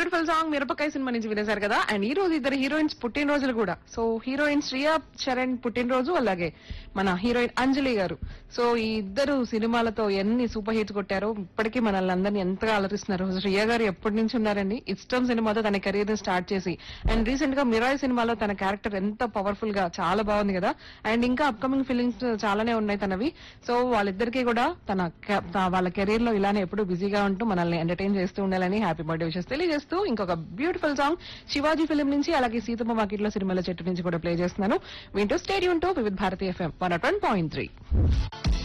beautiful song మిరపకాయ cinema నుంచి వినేశారు కదా అండ్ ఈ రోజు ఇద్దరు హీరోయిన్స్ పుట్టినరోజులు కూడా సో హీరోయిన్ శ్రియా చరణ్ పుట్టినరోజు అలాగే మన హీరోయిన్ అంజలి గారు సో ఈ ఇద్దరు సినిమాలతో ఎన్ని సూపర్ హిట్స్ కొట్టారో ఇప్పటికీ మనల్ని అందరినీ ఎంతగా అలరిస్తున్నారు శ్రియా గారు ఎప్పటి నుంచి ఉన్నారండి ఇష్టం సినిమాతో తన కెరీర్ ని స్టార్ట్ చేసి అండ్ రీసెంట్ గా మిరాయ్ సినిమాలో తన క్యారెక్టర్ ఎంత పవర్ఫుల్ గా చాలా బాగుంది కదా అండ్ ఇంకా అప్కమింగ్ ఫిలిమ్స్ చాలానే ఉన్నాయి తనవి సో వాళ్ళిద్దరికీ కూడా తన క- త- వాళ్ళ కెరీర్ లో ఇలానే ఎప్పుడు బిజీగా ఉంటూ మనల్ని ఎంటర్టైన్ చేస్తూ ఉండాలని హ్యాపీ బర్త్డే విషెస్ తెలియజేస్తూ ఇంకొక బ్యూటిఫుల్ సాంగ్ శివాజీ ఫిలిం నుంచి అలాగే సీతమ్మ వాకిట్లో సినిమాల చెట్టు నుంచి కూడా ప్లే చేస్తున్నాను వింటూ stadium to Vividha Bharati FM one point three